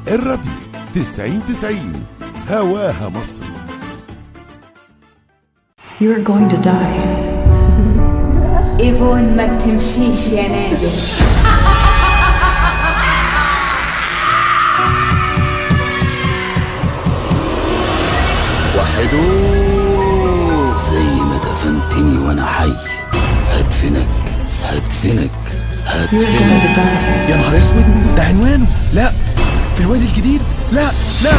الراديو 90 90 هواها مصر You're going to die. ايفون ما بتمشيش يا نادر وحدو زي ما دفنتني وانا حي هدفنك هدفنك You're going to هدفنك die. يا نهار اسود ده عنوانه لا في الوادي الجديد لا لا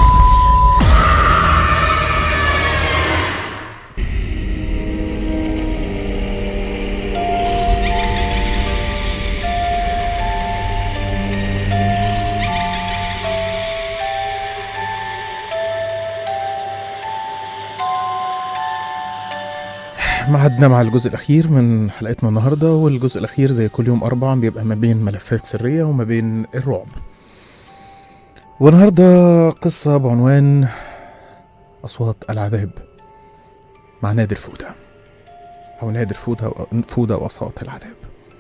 معدنا مع الجزء الأخير من حلقتنا النهاردة والجزء الأخير زي كل يوم أربعة بيبقى ما بين ملفات سرية وما بين الرعب والنهاردة قصة بعنوان أصوات العذاب مع نادر فودة أو نادر فودة فودة وأصوات العذاب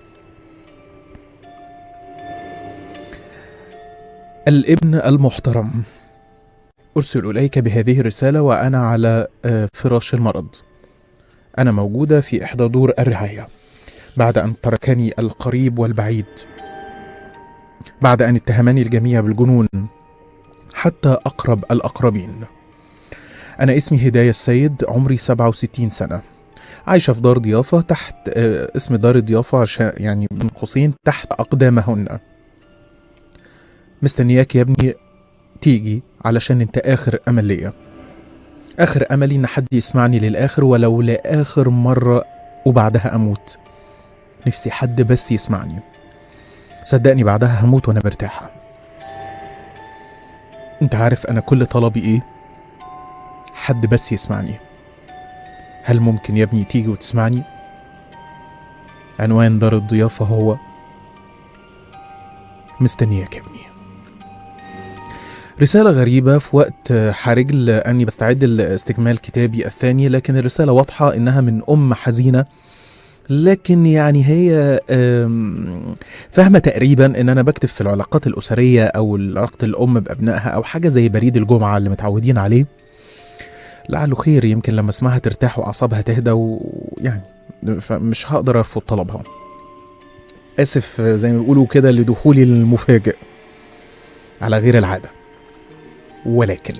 الابن المحترم أرسل إليك بهذه الرسالة وأنا على آه، فراش المرض أنا موجودة في إحدى دور الرعاية بعد أن تركني القريب والبعيد بعد أن اتهمني الجميع بالجنون حتى أقرب الأقربين أنا اسمي هداية السيد عمري 67 سنة عايشة في دار ضيافة تحت آه، اسم دار الضيافة عشان يعني بين قوسين تحت أقدامهن مستنياك يا ابني تيجي علشان انت آخر أمل ليا آخر أملي إن حد يسمعني للآخر ولو لآخر مرة وبعدها أموت نفسي حد بس يسمعني صدقني بعدها هموت وأنا مرتاحة أنت عارف أنا كل طلبي إيه؟ حد بس يسمعني هل ممكن يا ابني تيجي وتسمعني؟ عنوان دار الضيافة هو مستنياك يا ابني رسالة غريبة في وقت حرج لأني بستعد لاستكمال كتابي الثاني لكن الرسالة واضحة إنها من أم حزينة لكن يعني هي أم، فاهمة تقريبا إن أنا بكتب في العلاقات الأسرية أو علاقة الأم بأبنائها أو حاجة زي بريد الجمعة اللي متعودين عليه لعله خير يمكن لما اسمعها ترتاح وأعصابها تهدى ويعني فمش هقدر أرفض طلبها آسف زي ما بيقولوا كده لدخولي المفاجئ على غير العادة ولكن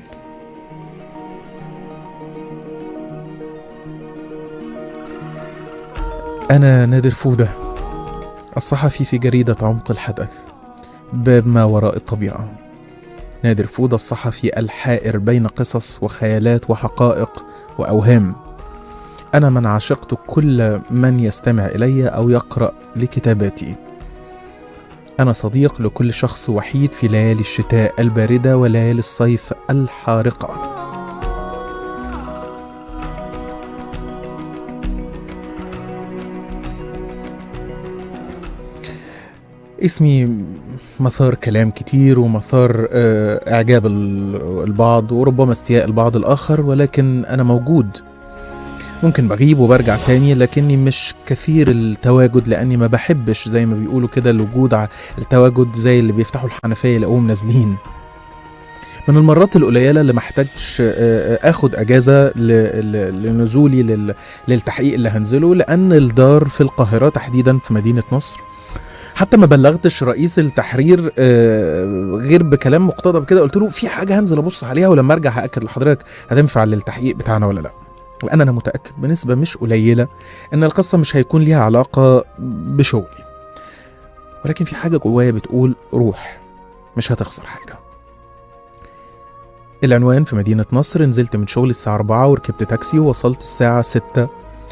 أنا نادر فودة الصحفي في جريدة عمق الحدث باب ما وراء الطبيعة نادر فودة الصحفي الحائر بين قصص وخيالات وحقائق وأوهام أنا من عشقت كل من يستمع إلي أو يقرأ لكتاباتي أنا صديق لكل شخص وحيد في ليالي الشتاء الباردة وليالي الصيف الحارقة اسمي مثار كلام كتير ومثار آه، إعجاب ال- البعض وربما استياء البعض الآخر ولكن أنا موجود ممكن بغيب وبرجع تاني لكني مش كثير التواجد لأني ما بحبش زي ما بيقولوا كده الوجود ع- التواجد زي اللي بيفتحوا الحنفية يلاقوهم نازلين من المرات القليلة اللي محتاجش آه، آه، اخد اجازة ل- ل- لنزولي لل- للتحقيق اللي هنزله لان الدار في القاهرة تحديدا في مدينة نصر حتى ما بلغتش رئيس التحرير آه، غير بكلام مقتضب كده قلت له في حاجة هنزل ابص عليها ولما ارجع هاكد لحضرتك هتنفع للتحقيق بتاعنا ولا لا لان انا متاكد بنسبه مش قليله ان القصه مش هيكون ليها علاقه بشغلي ولكن في حاجه جوايا بتقول روح مش هتخسر حاجه العنوان في مدينة نصر نزلت من شغلي الساعة 4 وركبت تاكسي ووصلت الساعة 6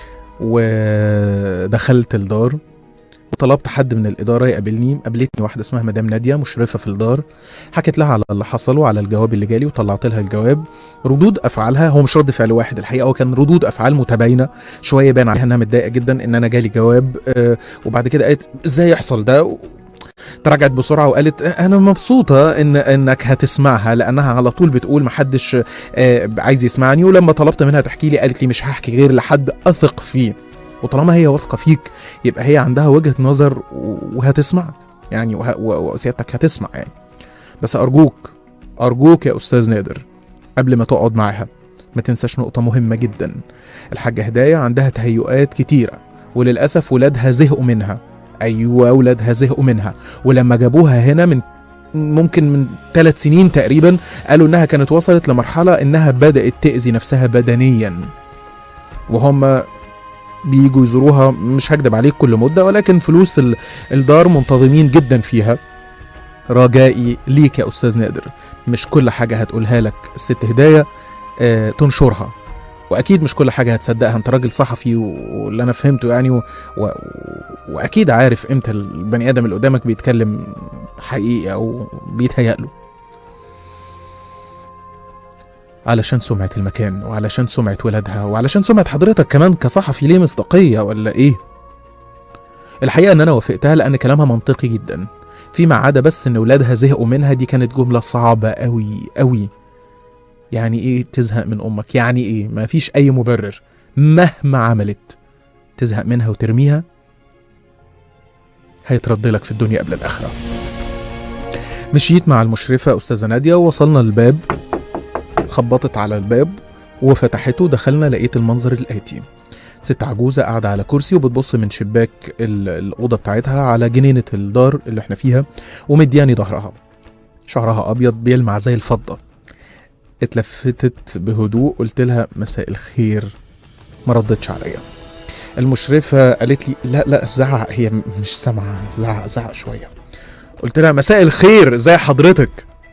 ودخلت الدار وطلبت حد من الإدارة يقابلني قابلتني واحدة اسمها مدام نادية مشرفة في الدار حكت لها على اللي حصل وعلى الجواب اللي جالي وطلعت لها الجواب ردود أفعالها هو مش رد فعل واحد الحقيقة هو كان ردود أفعال متباينة شوية باين عليها إنها متضايقة جدا إن أنا جالي جواب آه وبعد كده قالت إزاي يحصل ده تراجعت بسرعه وقالت انا مبسوطه ان انك هتسمعها لانها على طول بتقول محدش آه، عايز يسمعني ولما طلبت منها تحكي لي قالت لي مش هحكي غير لحد اثق فيه وطالما هي واثقه فيك يبقى هي عندها وجهه نظر و- وهتسمع يعني وه- و- وسيادتك هتسمع يعني بس ارجوك ارجوك يا استاذ نادر قبل ما تقعد معاها ما تنساش نقطة مهمة جدا الحاجة هداية عندها تهيؤات كتيرة وللأسف ولادها زهقوا منها أيوة ولادها زهقوا منها ولما جابوها هنا من ممكن من ثلاث سنين تقريبا قالوا إنها كانت وصلت لمرحلة إنها بدأت تأذي نفسها بدنيا وهم بيجوا يزوروها مش هكدب عليك كل مدة ولكن فلوس ال- الدار منتظمين جدا فيها رجائي ليك يا أستاذ نادر مش كل حاجة هتقولها لك الست هداية آه، تنشرها واكيد مش كل حاجه هتصدقها انت راجل صحفي و- واللي انا فهمته يعني و... و... واكيد عارف امتى البني ادم اللي قدامك بيتكلم حقيقي او بيتهيأ له علشان سمعة المكان وعلشان سمعة ولادها وعلشان سمعة حضرتك كمان كصحفي ليه مصداقية ولا ايه الحقيقة ان انا وافقتها لان كلامها منطقي جدا فيما عدا بس ان ولادها زهقوا منها دي كانت جملة صعبة قوي قوي يعني ايه تزهق من امك يعني ايه ما فيش اي مبرر مهما عملت تزهق منها وترميها هيترد لك في الدنيا قبل الاخره مشيت مع المشرفه استاذه ناديه ووصلنا للباب خبطت على الباب وفتحته دخلنا لقيت المنظر الاتي ست عجوزة قاعدة على كرسي وبتبص من شباك ال- الأوضة بتاعتها على جنينة الدار اللي احنا فيها ومدياني ظهرها شعرها أبيض بيلمع زي الفضة اتلفتت بهدوء قلت لها مساء الخير ما ردتش عليا المشرفة قالت لي لا لا زعق هي م- مش سامعة زعق زعق شوية قلت لها مساء الخير ازي حضرتك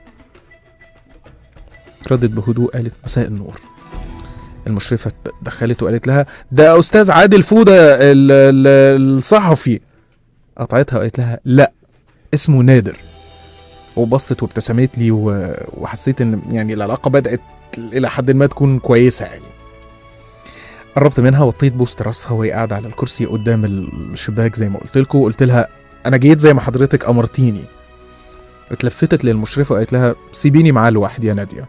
ردت بهدوء قالت مساء النور المشرفة دخلت وقالت لها ده أستاذ عادل فودة ال- ال- الصحفي قطعتها وقالت لها لا اسمه نادر وبصت وابتسمت لي و... وحسيت ان يعني العلاقه بدات الى حد ما تكون كويسه يعني قربت منها وطيت بوست راسها وهي قاعده على الكرسي قدام الشباك زي ما قلت لكم وقلت لها انا جيت زي ما حضرتك امرتيني اتلفتت للمشرفه وقالت لها سيبيني معاه لوحدي يا ناديه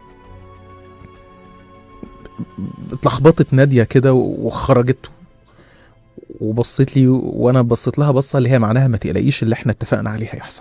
اتلخبطت ناديه كده وخرجت وبصت لي وانا بصيت لها بصه اللي هي معناها ما تقلقيش اللي احنا اتفقنا عليه هيحصل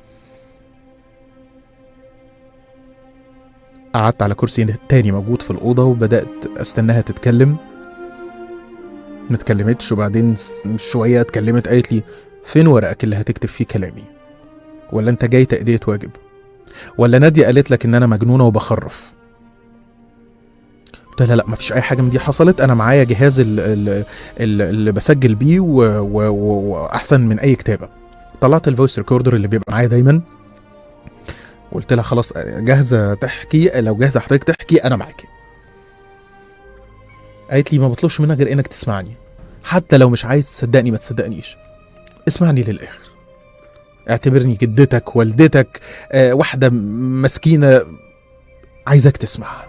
قعدت على كرسي تاني موجود في الأوضة وبدأت أستناها تتكلم ما اتكلمتش وبعدين شوية اتكلمت قالت لي فين ورقك اللي هتكتب فيه كلامي ولا انت جاي تأدية واجب ولا نادية قالت لك ان انا مجنونة وبخرف قلت لها لا مفيش اي حاجه من دي حصلت انا معايا جهاز ال- ال- ال- اللي بسجل بيه و- و- و- واحسن من اي كتابه طلعت الفويس ريكوردر اللي بيبقى معايا دايما قلت لها خلاص جاهزه تحكي لو جاهزه حضرتك تحكي انا معاكي قالت لي ما بطلبش منك غير انك تسمعني حتى لو مش عايز تصدقني ما تصدقنيش اسمعني للاخر اعتبرني جدتك والدتك آه واحده م- مسكينه عايزك تسمعها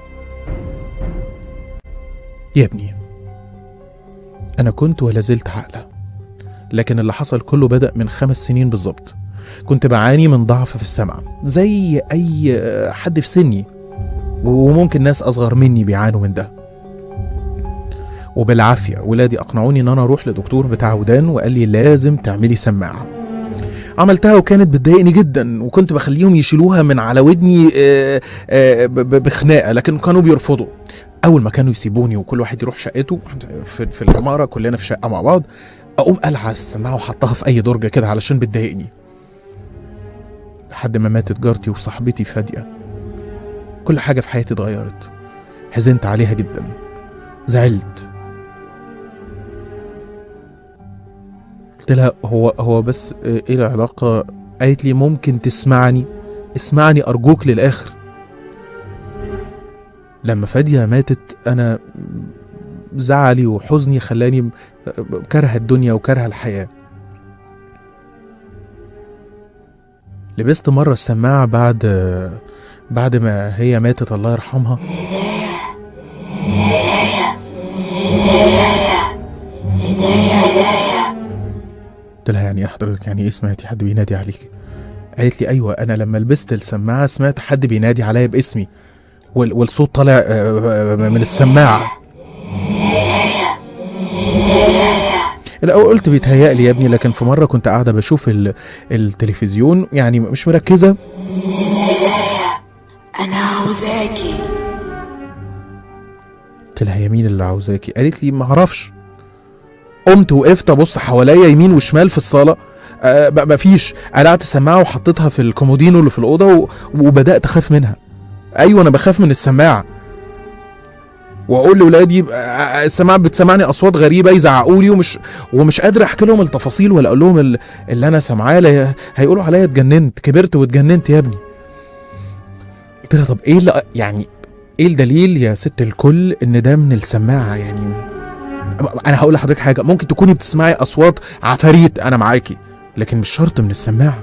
يا ابني انا كنت ولا زلت عاقله لكن اللي حصل كله بدأ من خمس سنين بالظبط كنت بعاني من ضعف في السمع زي أي حد في سني وممكن ناس أصغر مني بيعانوا من ده وبالعافية ولادي أقنعوني إن أنا أروح لدكتور بتاع ودان وقال لي لازم تعملي سماعة عملتها وكانت بتضايقني جدا وكنت بخليهم يشيلوها من على ودني آه، آه، ب- ب- بخناقة لكن كانوا بيرفضوا أول ما كانوا يسيبوني وكل واحد يروح شقته في, في العمارة كلنا في شقة مع بعض اقوم قلع السماعه وحطها في اي درج كده علشان بتضايقني لحد ما ماتت جارتي وصاحبتي فاديه كل حاجه في حياتي اتغيرت حزنت عليها جدا زعلت قلت لها هو هو بس ايه العلاقه قالت لي ممكن تسمعني اسمعني ارجوك للاخر لما فاديه ماتت انا زعلي وحزني خلاني كره الدنيا وكره الحياة لبست مرة السماعة بعد بعد ما هي ماتت الله يرحمها قلت لها يعني ايه حضرتك يعني ايه سمعتي حد بينادي عليك قالت لي ايوه انا لما لبست السماعه سمعت حد بينادي عليا باسمي وال- والصوت طالع آه، آه، من السماعه الاول قلت بيتهيألي يا ابني لكن في مره كنت قاعده بشوف ال- التلفزيون يعني مش مركزه أنا عاوزاكي قلت لها يا مين اللي عاوزاكي قالت لي ما اعرفش قمت وقفت ابص حواليا يمين وشمال في الصاله أه ما فيش قلعت السماعه وحطيتها في الكومودينو اللي في الاوضه و... وبدات اخاف منها ايوه انا بخاف من السماعه واقول لاولادي آه، السماعه بتسمعني اصوات غريبه يزعقوا لي ومش ومش قادر احكي لهم التفاصيل ولا اقول لهم ال- اللي انا سامعاه لا- هيقولوا عليا اتجننت كبرت واتجننت يا ابني قلت لها طب ايه اللي يعني ايه الدليل يا ست الكل ان ده من السماعه يعني انا هقول لحضرتك حاجه ممكن تكوني بتسمعي اصوات عفاريت انا معاكي لكن مش شرط من السماعه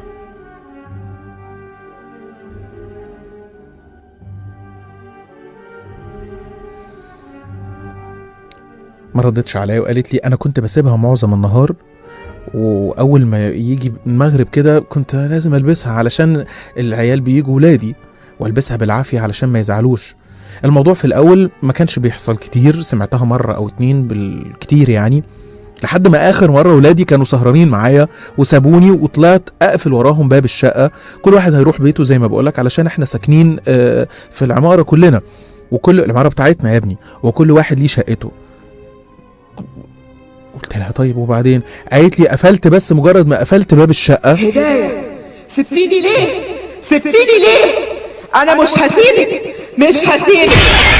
ما ردتش عليا وقالت لي انا كنت بسيبها معظم النهار واول ما يجي المغرب كده كنت لازم البسها علشان العيال بيجوا ولادي والبسها بالعافيه علشان ما يزعلوش الموضوع في الاول ما كانش بيحصل كتير سمعتها مره او اتنين بالكتير يعني لحد ما اخر مره ولادي كانوا سهرانين معايا وسابوني وطلعت اقفل وراهم باب الشقه كل واحد هيروح بيته زي ما بقولك علشان احنا ساكنين آه، في العماره كلنا وكل العماره بتاعتنا يا ابني وكل واحد ليه شقته قلت لها طيب وبعدين قالت لي قفلت بس مجرد ما قفلت باب الشقه هداية سبتيني ليه؟ سبتيني ليه؟ أنا مش هسيبك مش هسيبك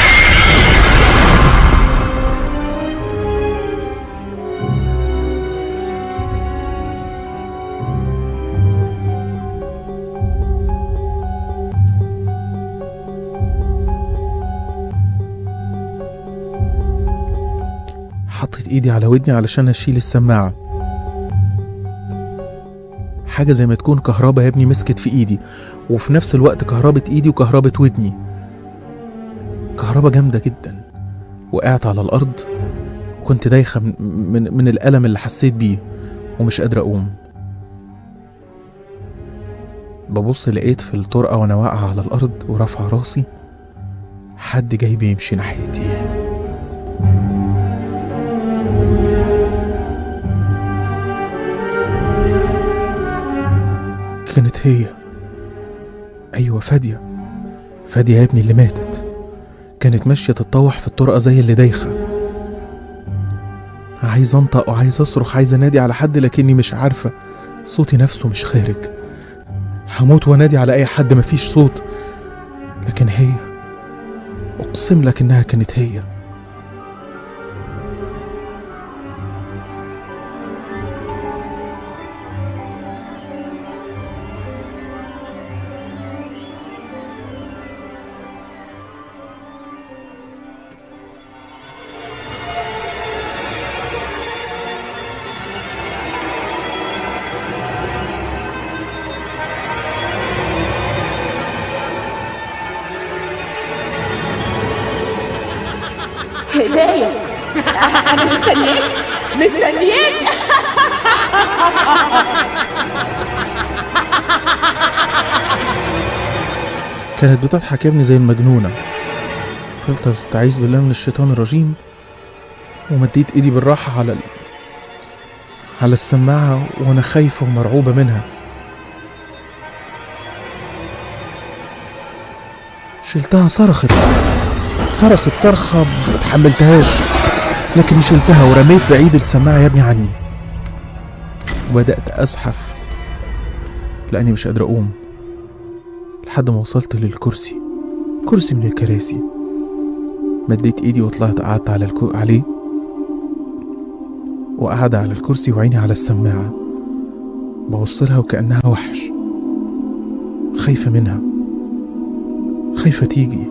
حطيت ايدي على ودني علشان اشيل السماعه حاجه زي ما تكون كهربا يا ابني مسكت في ايدي وفي نفس الوقت كهربة ايدي وكهربة ودني كهربا جامده جدا وقعت على الارض وكنت دايخه من, من, من الالم اللي حسيت بيه ومش قادر اقوم ببص لقيت في الطرقه وانا واقعه على الارض ورافعه راسي حد جاي بيمشي ناحيتي كانت هي ايوه فاديه فاديه يا ابني اللي ماتت كانت ماشيه تتطوح في الطرقه زي اللي دايخه عايز انطق وعايز اصرخ عايز انادي على حد لكني مش عارفه صوتي نفسه مش خارج هموت وانادي على اي حد مفيش صوت لكن هي اقسم لك انها كانت هي هداية أنا مستنياك مستنياك كانت بتضحك يا ابني زي المجنونة قلت استعيذ بالله من الشيطان الرجيم ومديت ايدي بالراحة على ال... على السماعة وانا خايفة ومرعوبة منها شلتها صرخت صرخت صرخة ما تحملتهاش لكن شلتها ورميت بعيد السماعة يا ابني عني وبدأت أزحف لأني مش قادر أقوم لحد ما وصلت للكرسي كرسي من الكراسي مديت ايدي وطلعت قعدت على الكو... عليه وقعد على الكرسي وعيني على السماعة ببص لها وكأنها وحش خايفة منها خايفة تيجي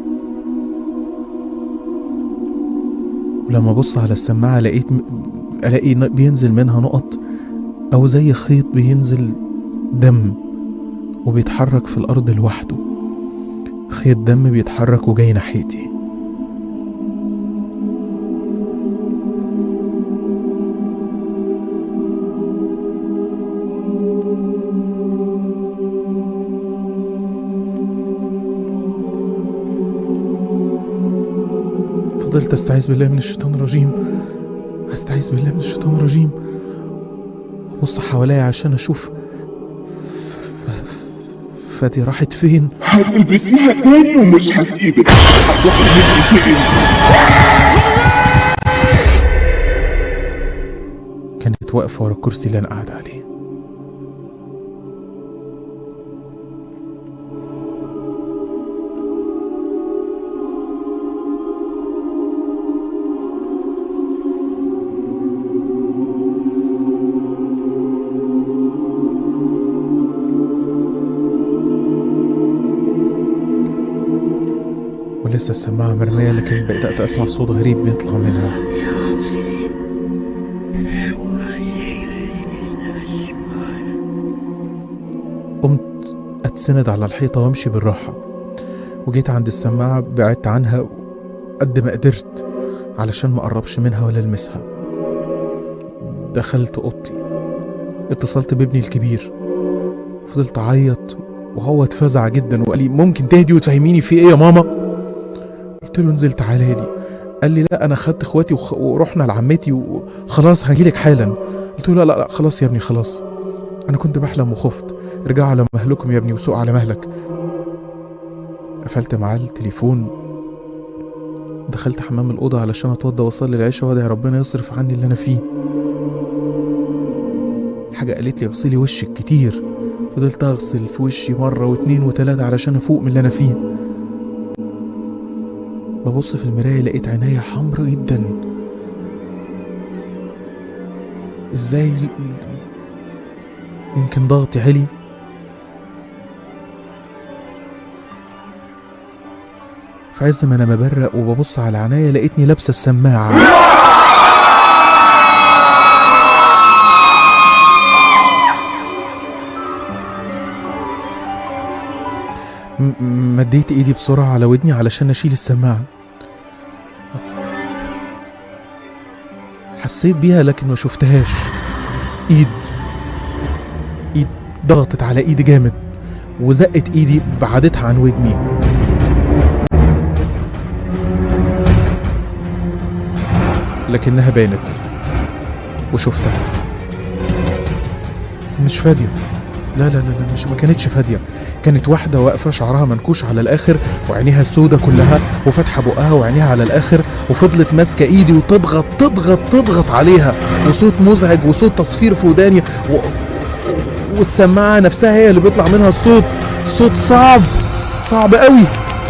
ولما ابص على السماعة لقيت م... الاقي ن- بينزل منها نقط او زي خيط بينزل دم وبيتحرك في الأرض لوحده خيط دم بيتحرك وجاي ناحيتي فضلت استعيذ بالله من الشيطان الرجيم استعيذ بالله من الشيطان الرجيم ابص حواليا عشان اشوف فادية راحت فين هتلبسيها تاني ومش هسيبك هتروحي مني فين كانت واقفة ورا الكرسي اللي أنا قاعد عليه ولسه السماعة مرمية لكن بدأت أسمع صوت غريب بيطلع منها قمت أتسند على الحيطة وأمشي بالراحة وجيت عند السماعة بعدت عنها قد ما قدرت علشان ما أقربش منها ولا ألمسها دخلت أوضتي اتصلت بابني الكبير فضلت أعيط وهو اتفزع جدا وقال لي ممكن تهدي وتفهميني في ايه يا ماما قلت له انزل تعالى لي قال لي لا انا خدت اخواتي وخ... ورحنا لعمتي وخلاص هجيلك حالا قلت له لا لا لا خلاص يا ابني خلاص انا كنت بحلم وخفت ارجعوا على مهلكم يا ابني وسوق على مهلك قفلت معاه التليفون دخلت حمام الأوضة علشان أتوضى وأصلي العشاء وأدعي ربنا يصرف عني اللي أنا فيه حاجة قالت لي اغسلي وشك كتير فضلت أغسل في وشي مرة واتنين وتلاتة علشان أفوق من اللي أنا فيه ببص في المراية لقيت عينيا حمرا جدا ازاي يمكن ضغطي عالي في عز ما انا ببرق وببص على عينيا لقيتني لابسه السماعه م- مديت ايدي بسرعه على ودني علشان اشيل السماعه حسيت بيها لكن ما شفتهاش ايد ايد ضغطت على ايدي جامد وزقت ايدي بعدتها عن ودني لكنها بانت وشفتها مش فادية لا لا لا لا مش ما كانتش فادية كانت واحدة واقفة شعرها منكوش على الآخر وعينيها سودة كلها وفاتحة بقها وعينيها على الآخر وفضلت ماسكة إيدي وتضغط تضغط تضغط عليها وصوت مزعج وصوت تصفير في وداني و... والسماعة نفسها هي اللي بيطلع منها الصوت صوت صعب صعب قوي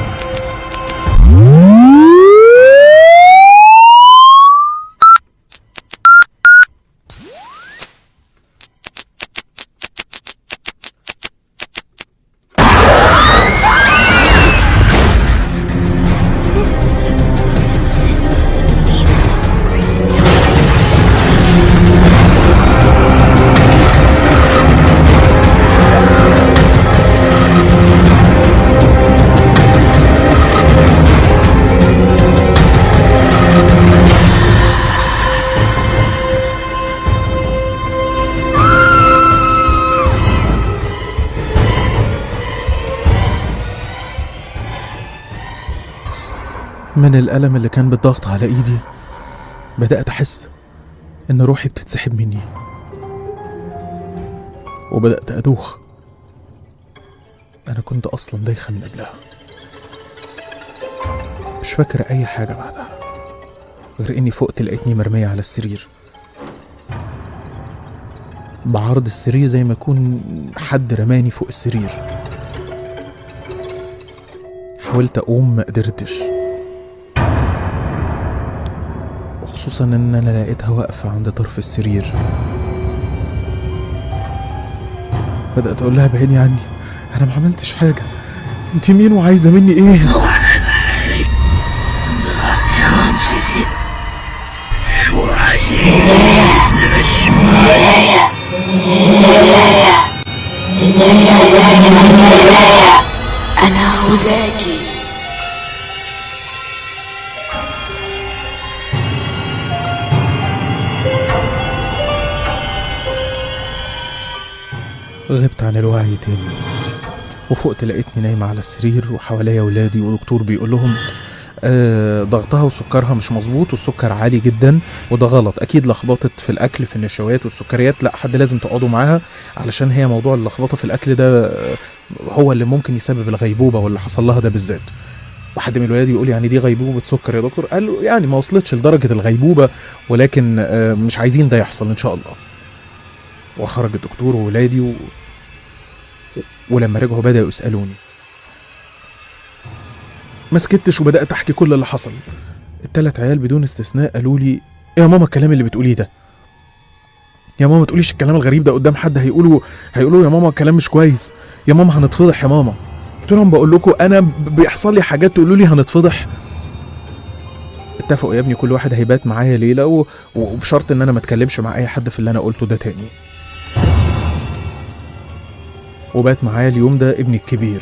من الألم اللي كان بالضغط على إيدي بدأت أحس إن روحي بتتسحب مني وبدأت أدوخ أنا كنت أصلا دايخة من قبلها مش فاكر أي حاجة بعدها غير إني فقت لقيتني مرمية على السرير بعرض السرير زي ما يكون حد رماني فوق السرير حاولت أقوم ما قدرتش وخصوصا ان انا لقيتها واقفة عند طرف السرير بدأت اقول لها بعيني عني انا ما عملتش حاجة انت مين وعايزة مني ايه أنا عاوزاكي غبت عن الوعي تاني وفقت لقيتني نايمة على السرير وحواليا ولادي ودكتور بيقول لهم آه، ضغطها وسكرها مش مظبوط والسكر عالي جدا وده غلط اكيد لخبطت في الاكل في النشويات والسكريات لا حد لازم تقعدوا معاها علشان هي موضوع اللخبطه في الاكل ده آه، هو اللي ممكن يسبب الغيبوبه واللي حصل لها ده بالذات وحد من الولاد يقول يعني دي غيبوبه سكر يا دكتور قال له يعني ما وصلتش لدرجه الغيبوبه ولكن آه، مش عايزين ده يحصل ان شاء الله وخرج الدكتور وولادي و... ولما رجعوا بدأوا يسألوني ما سكتش وبدأت أحكي كل اللي حصل التلات عيال بدون استثناء قالوا لي إيه يا ماما الكلام اللي بتقوليه ده يا ماما ما تقوليش الكلام الغريب ده قدام حد هيقولوا هيقولوا يا ماما الكلام مش كويس يا ماما هنتفضح يا ماما قلت لهم بقول لكم انا ب- بيحصل لي حاجات تقولوا لي هنتفضح اتفقوا يا ابني كل واحد هيبات معايا ليله و... وبشرط ان انا ما اتكلمش مع اي حد في اللي انا قلته ده تاني وبات معايا اليوم ده ابني الكبير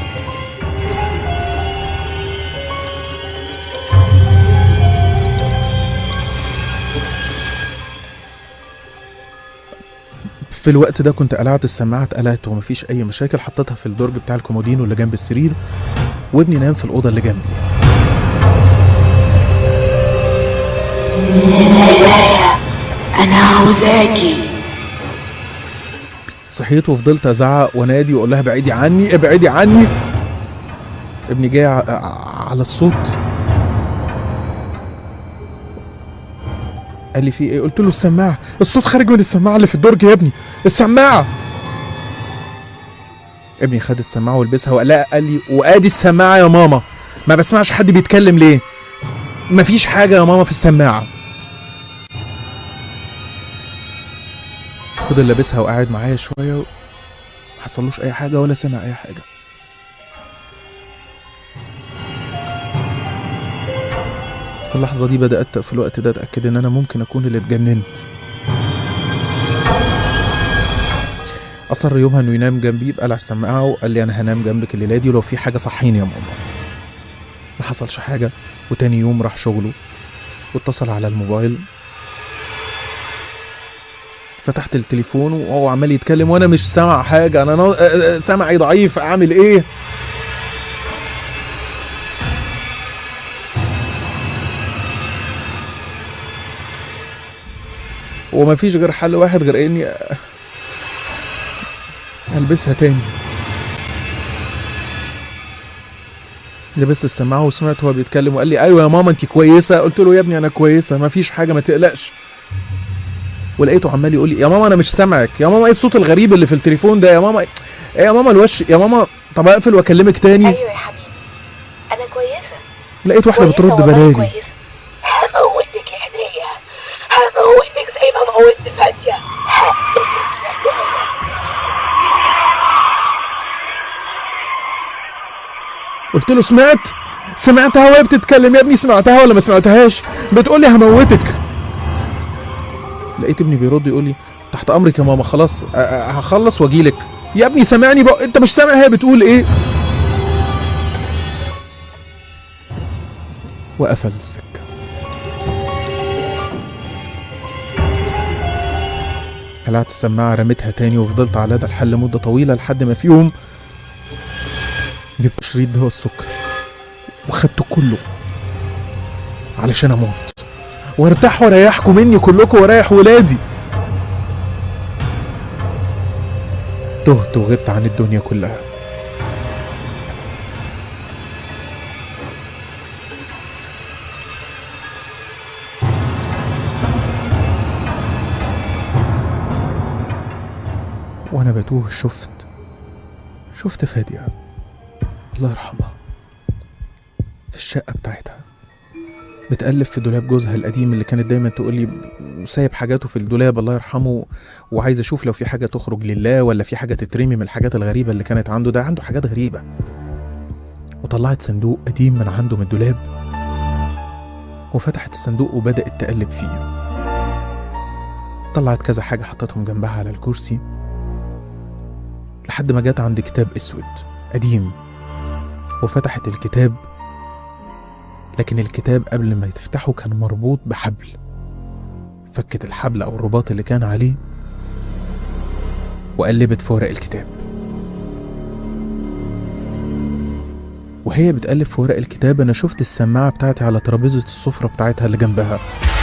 في الوقت ده كنت قلعت السماعه اتقلعت ومفيش اي مشاكل حطيتها في الدرج بتاع الكومودينو اللي جنب السرير وابني نام في الاوضه اللي جنبي انا عاوزاكي صحيت وفضلت ازعق وانادي واقول لها ابعدي عني ابعدي عني ابني جاي ع- ع- على الصوت قال لي في ايه قلت له السماعه الصوت خارج من السماعه اللي في الدرج يا ابني السماعه ابني خد السماعه ولبسها وقال لها قال لي وادي السماعه يا ماما ما بسمعش حد بيتكلم ليه مفيش حاجه يا ماما في السماعه فضل لابسها وقاعد معايا شويه حصلوش اي حاجه ولا سمع اي حاجه في اللحظه دي بدات في الوقت ده اتاكد ان انا ممكن اكون اللي اتجننت اصر يومها انه ينام جنبي بقلع السماعه وقال لي انا هنام جنبك الليله دي ولو في حاجه صحيني يا ماما ما حصلش حاجه وتاني يوم راح شغله واتصل على الموبايل فتحت التليفون وهو عمال يتكلم وانا مش سامع حاجه انا نو... آه، آه، سمعي ضعيف اعمل ايه ومفيش غير حل واحد غير اني آه، البسها تاني لبست السماعه وسمعت هو بيتكلم وقال لي ايوه يا ماما انت كويسه قلت له يا ابني انا كويسه مفيش حاجه ما تقلقش ولقيته عمال يقول لي يا ماما انا مش سامعك يا ماما ايه الصوت الغريب اللي في التليفون ده يا ماما ايه يا ماما الوش يا ماما طب اقفل واكلمك تاني ايوه يا حبيبي انا كويسه لقيت واحده كويسة بترد والله بلالي كويسة. هموتك يا هديه هموتك زي ما موتت فاديه قلت له سمعت سمعتها وهي بتتكلم يا ابني سمعتها ولا ما سمعتهاش بتقول لي هموتك لقيت ابني بيرد يقول لي تحت امرك يا ماما خلاص أ- أ- هخلص واجيلك يا ابني سامعني بقى انت مش سامع هي بتقول ايه وقفل السكه قلعت السماعه رميتها تاني وفضلت على ده الحل مده طويله لحد ما في يوم جبت شريط دواء السكر وخدته كله علشان اموت وارتاح واريحكم مني كلكم واريح ولادي تهت وغبت عن الدنيا كلها وانا بتوه شفت شفت فاديه الله يرحمها في الشقة بتاعتها بتقلب في دولاب جوزها القديم اللي كانت دايما تقول لي سايب حاجاته في الدولاب الله يرحمه وعايز اشوف لو في حاجة تخرج لله ولا في حاجة تترمي من الحاجات الغريبة اللي كانت عنده ده عنده حاجات غريبة وطلعت صندوق قديم من عنده من الدولاب وفتحت الصندوق وبدأت تقلب فيه طلعت كذا حاجة حطتهم جنبها على الكرسي لحد ما جت عند كتاب اسود قديم وفتحت الكتاب لكن الكتاب قبل ما تفتحه كان مربوط بحبل فكت الحبل او الرباط اللي كان عليه وقلبت في ورق الكتاب وهي بتقلب في ورق الكتاب انا شفت السماعه بتاعتي على ترابيزه السفره بتاعتها اللي جنبها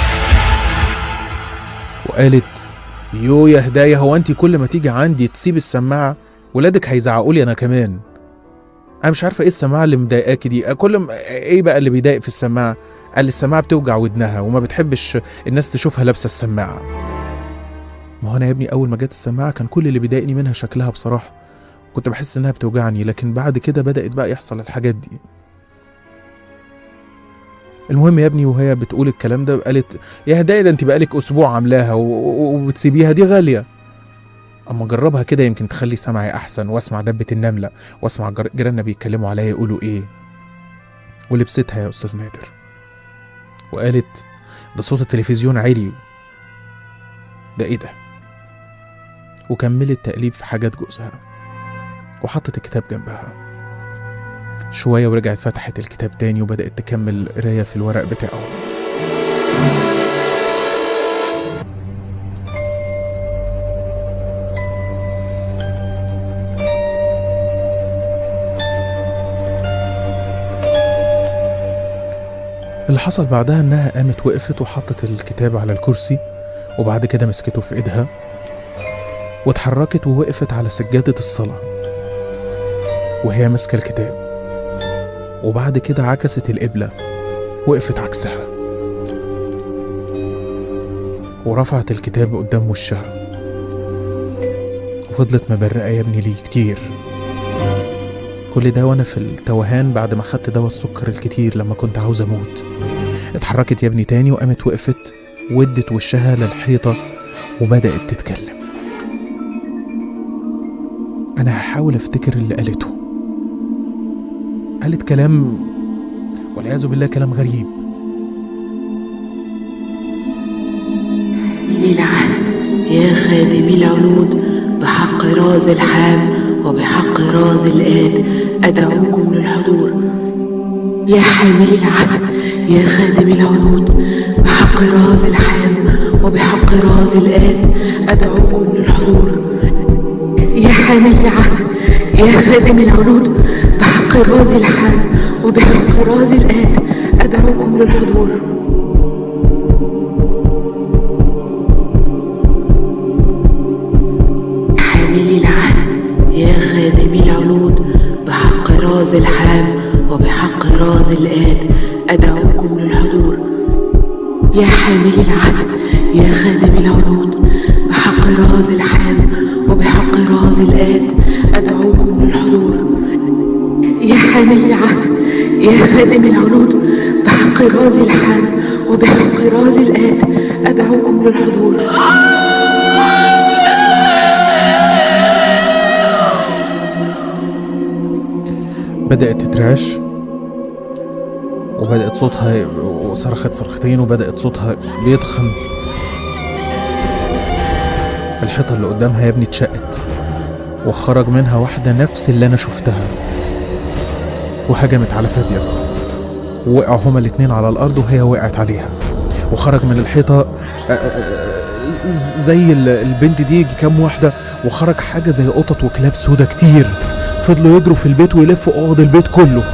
وقالت يو يا هدايه هو انت كل ما تيجي عندي تسيب السماعه ولادك هيزعقوا لي انا كمان انا مش عارفه ايه السماعه اللي مضايقاكي دي كل ما ايه بقى اللي بيضايق في السماعه قال لي السماعه بتوجع ودنها وما بتحبش الناس تشوفها لابسه السماعه ما هو انا يا ابني اول ما جت السماعه كان كل اللي بيضايقني منها شكلها بصراحه كنت بحس انها بتوجعني لكن بعد كده بدات بقى يحصل الحاجات دي المهم يا ابني وهي بتقول الكلام ده قالت يا هدايا ده انت بقالك اسبوع عاملاها و- و- وبتسيبيها دي غاليه اما اجربها كده يمكن تخلي سمعي احسن واسمع دبه النمله واسمع جر- جيراننا بيتكلموا عليا يقولوا ايه ولبستها يا استاذ نادر وقالت ده صوت التلفزيون عالي ده ايه ده وكملت تقليب في حاجات جوزها وحطت الكتاب جنبها شوية ورجعت فتحت الكتاب تاني وبدأت تكمل قراية في الورق بتاعه اللي حصل بعدها انها قامت وقفت وحطت الكتاب على الكرسي وبعد كده مسكته في ايدها واتحركت ووقفت على سجادة الصلاة وهي ماسكة الكتاب وبعد كده عكست القبلة وقفت عكسها ورفعت الكتاب قدام وشها وفضلت مبرقة يا ابني ليه كتير كل ده وانا في التوهان بعد ما خدت دواء السكر الكتير لما كنت عاوز اموت اتحركت يا ابني تاني وقامت وقفت ودت وشها للحيطة وبدأت تتكلم أنا هحاول أفتكر اللي قالته قالت كلام والعياذ بالله كلام غريب من العهد يا خادم العلود بحق راز الحام وبحق راز الآد أدعوكم للحضور يا حامل العهد يا خادم العلود بحق راز الحام وبحق راز الآد أدعوكم للحضور يا حامل العهد يا خادم العلود بحق راز الحام وبحق راز الآد أدعوكم للحضور حامل العهد يا خادم العلود بحق راز الحام وبحق راز الآد أدعوكم للحضور يا حامل العهد يا خادم العلود بحق راز الحام وبحق راز الآد أدعوكم للحضور يا حامل العهد يا خادم العلود بحق راز الحام وبحق راز الآد أدعوكم للحضور بدأت تترعش وبدأت صوتها وصرخت صرختين وبدأت صوتها بيضخم الحيطة اللي قدامها يا ابني اتشقت وخرج منها واحدة نفس اللي أنا شفتها وهجمت على فادية وقعوا هما الاتنين على الأرض وهي وقعت عليها وخرج من الحيطة آه، آه، ز- زي ال- البنت دي كام واحدة وخرج حاجة زي قطط وكلاب سودا كتير فضلوا يجروا في البيت ويلفوا اوض البيت كله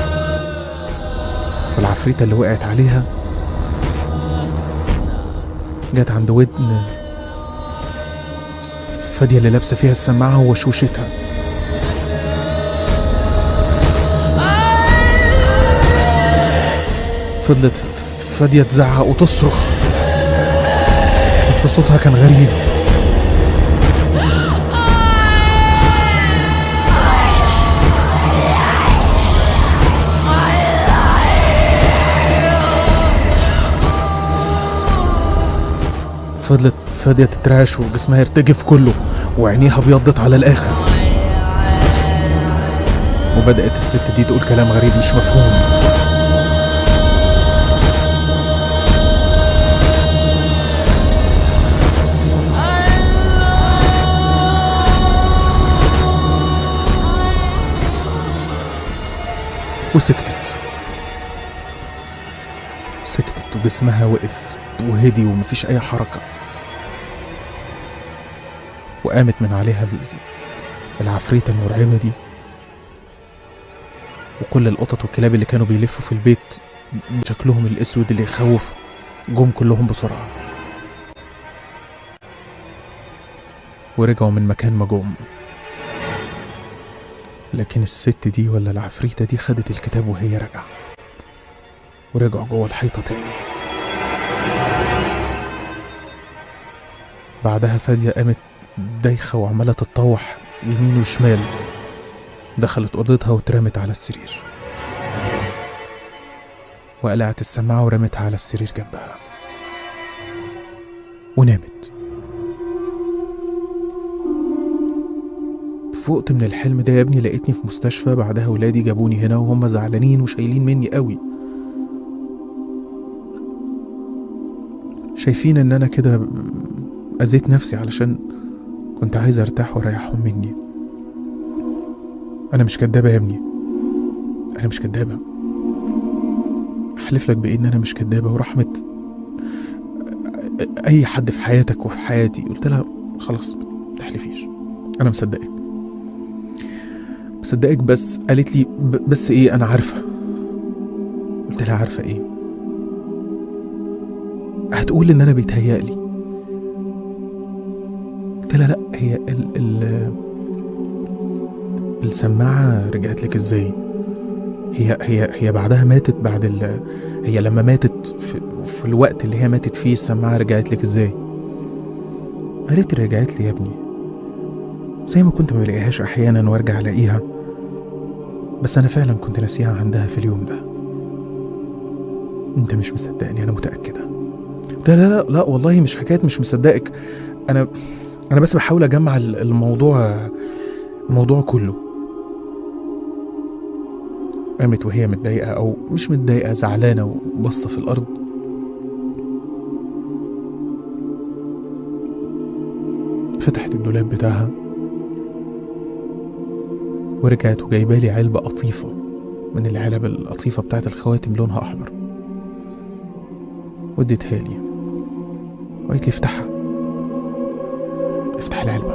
والعفريتة اللي وقعت عليها جت عند ودن فادية اللي لابسة فيها السماعة ووشوشتها فضلت فادية تزعق وتصرخ بس صوتها كان غريب فضلت فادية تترعش وجسمها يرتجف كله وعينيها ابيضت على الآخر وبدأت الست دي تقول كلام غريب مش مفهوم وسكتت سكتت وجسمها وقف وهدي ومفيش أي حركة وقامت من عليها ال- العفريتة المرعبة دي وكل القطط والكلاب اللي كانوا بيلفوا في البيت بشكلهم الاسود اللي يخوف جم كلهم بسرعه ورجعوا من مكان ما جم لكن الست دي ولا العفريتة دي خدت الكتاب وهي راجعة ورجعوا جوه الحيطة تاني بعدها فادية قامت دايخة وعمالة تتطوح يمين وشمال دخلت أوضتها واترمت على السرير وقلعت السماعة ورمتها على السرير جنبها ونامت فقت من الحلم ده يا ابني لقيتني في مستشفى بعدها ولادي جابوني هنا وهم زعلانين وشايلين مني قوي شايفين ان انا كده اذيت نفسي علشان كنت عايز ارتاح واريحهم مني انا مش كدابه يا ابني انا مش كدابه احلف لك بان انا مش كدابه ورحمه اي حد في حياتك وفي حياتي قلت لها خلاص ما تحلفيش انا مصدقك مصدقك بس قالت لي ب- بس ايه انا عارفه قلت لها عارفه ايه هتقول ان انا بيتهيألي قلت لها لا هي ال ال السماعة رجعت لك ازاي هي هي هي بعدها ماتت بعد ال هي لما ماتت في, في الوقت اللي هي ماتت فيه السماعة رجعت لك ازاي قالت لي رجعت لي يا ابني زي ما كنت ما بلاقيهاش احيانا وارجع الاقيها بس انا فعلا كنت ناسيها عندها في اليوم ده انت مش مصدقني انا متاكده لا لا لا لا والله مش حكايه مش مصدقك انا انا بس بحاول اجمع ال- الموضوع الموضوع كله قامت وهي متضايقه او مش متضايقه زعلانه وباصه في الارض فتحت الدولاب بتاعها ورجعت وجايبالي علبة قطيفة من العلب القطيفة بتاعت الخواتم لونها أحمر وديتها لي وقالت لي افتحها افتح العلبة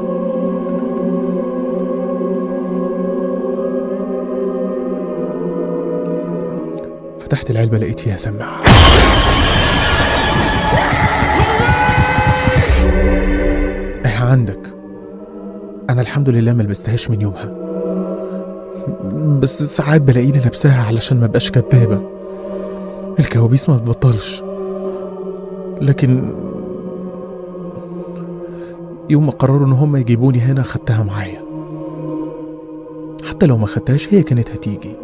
فتحت العلبة لقيت فيها سماعة ايه عندك انا الحمد لله ما لبستهاش من يومها بس ساعات بلاقيني لابساها علشان ما بقاش كدابة الكوابيس ما بتبطلش لكن يوم ما قرروا ان هم يجيبوني هنا خدتها معايا حتى لو ما خدتهاش هي كانت هتيجي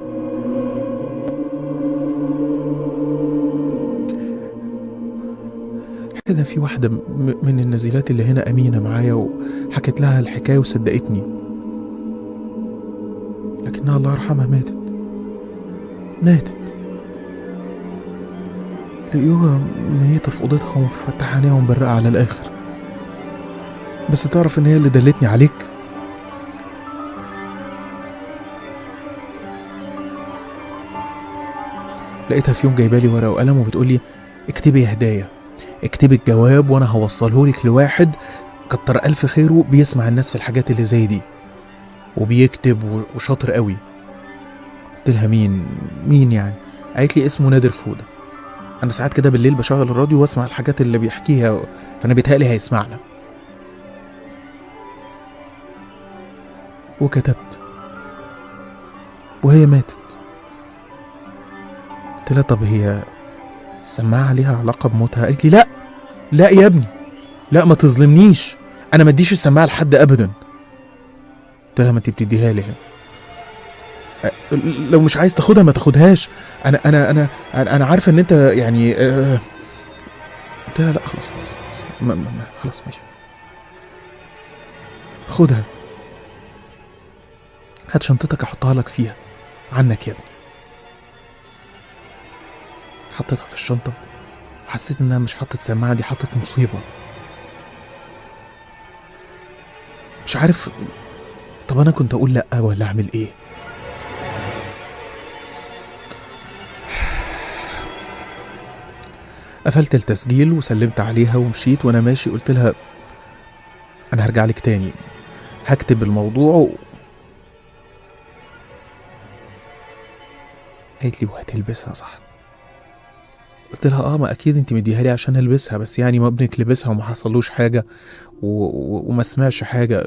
كده في واحدة م- من النزيلات اللي هنا أمينة معايا وحكت لها الحكاية وصدقتني لكنها الله يرحمها ماتت ماتت لقيوها ميتة في أوضتها ومفتحة عينيها ومبرقة على الآخر بس تعرف إن هي اللي دلتني عليك لقيتها في يوم جايبالي ورقة وقلم وبتقولي اكتبي هدايا اكتبي الجواب وانا هوصله لك لواحد كتر الف خيره بيسمع الناس في الحاجات اللي زي دي وبيكتب و- وشاطر قوي قلت لها مين مين يعني قالت لي اسمه نادر فوده انا ساعات كده بالليل بشغل الراديو واسمع الحاجات اللي بيحكيها فانا بيتهيألي هيسمعنا وكتبت وهي ماتت قلت لها طب هي السماعة ليها علاقة بموتها قالت لي لا لا يا ابني لا ما تظلمنيش انا ما اديش السماعة لحد ابدا قلت لها ما انت بتديها لي أه، لو مش عايز تاخدها ما تاخدهاش انا انا انا انا, أنا عارفه ان انت يعني أه، قلت لها لا خلاص خلاص خلاص ما ما ما خلاص ماشي خدها هات شنطتك احطها لك فيها عنك يا ابني حطيتها في الشنطة وحسيت انها مش حاطة سماعة دي حاطة مصيبة مش عارف طب انا كنت اقول لا ولا اعمل ايه قفلت التسجيل وسلمت عليها ومشيت وانا ماشي قلت لها انا هرجع لك تاني هكتب الموضوع و... قالت لي وهتلبسها صح قلت لها اه ما اكيد انت مديها لي عشان البسها بس يعني ما ابنك لبسها وما حصلوش حاجه و... و... وما سمعش حاجه